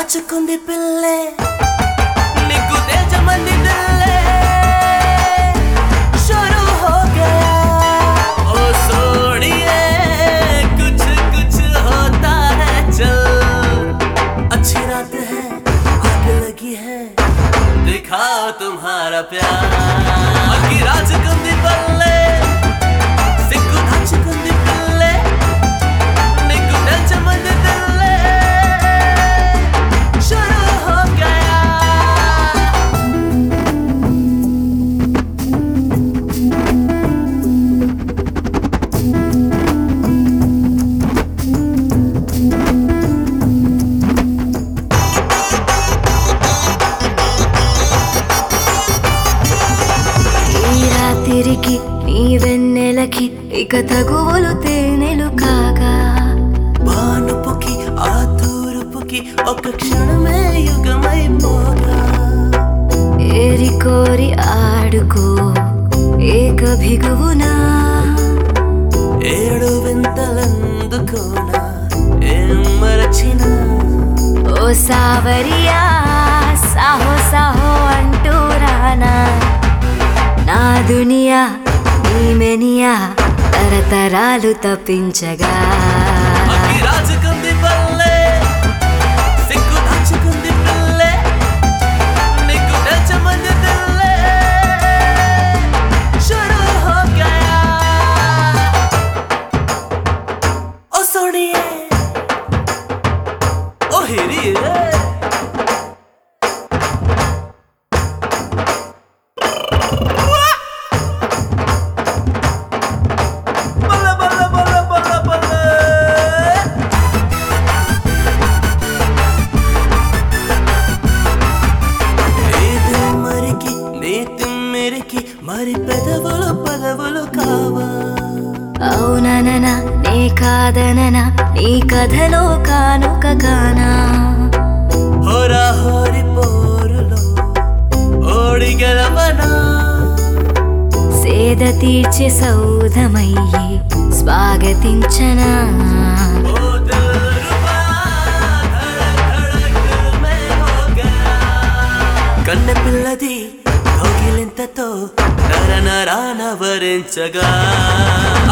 దాచుకుంది పిల్లే నీకు తేజమంది దిల్లే शुरू हो गया ओ सोनिए कुछ कुछ होता है चल अच्छी रात है आग लगी है दिखाओ तुम्हारा प्यार अग्गी రాజుకుంది పల్లె సిగ్గు దాచుకుంది పిల్లే నీకు తెచ్చమంది దిల్లే शुरू हो गया ఈ రాత్రికి నీ వెన్నెలకి ఇక తగువులు తేనెలు కాగా బానుపుకి ఆ తూర్పుకి ఒక క్షణమే యుగమైపోగా ఏరి కోరి ఆడుకో ఏక భిగువునా ఏడు వింతలందుకోనా ఏం మరచినా ఓ సావరియా సాహో సాహో అంటూ రానా నా దునియా నీ మెనియా తరతరాలు తప్పించగా అగ్గి రాజుకుంది పల్లె సిగ్గు దాచుకుంది పిల్లే నీకు తెచ్చమంది దిల్లే शुरू हो गया ओ सोनिए ओ हिरिए బల్ల బల్ల బల్ల బల్ల బల్ల ఏది మరికి నీ తిమ్మిరికి మరి పెదవులు పదవులు కావా అవునననా నే కాదననా నీ కథలో కానుక కానా హోరా హోరి పోరులో ఓడి గెలవనా సేద తీర్చి సౌధమయ్యి స్వాగతించనా ఓ దిల్రుబా, ధడక్ ధడక్ మే హోగా. కన్నె పిల్లది కౌగిలింతతో నర నరాన వరించగా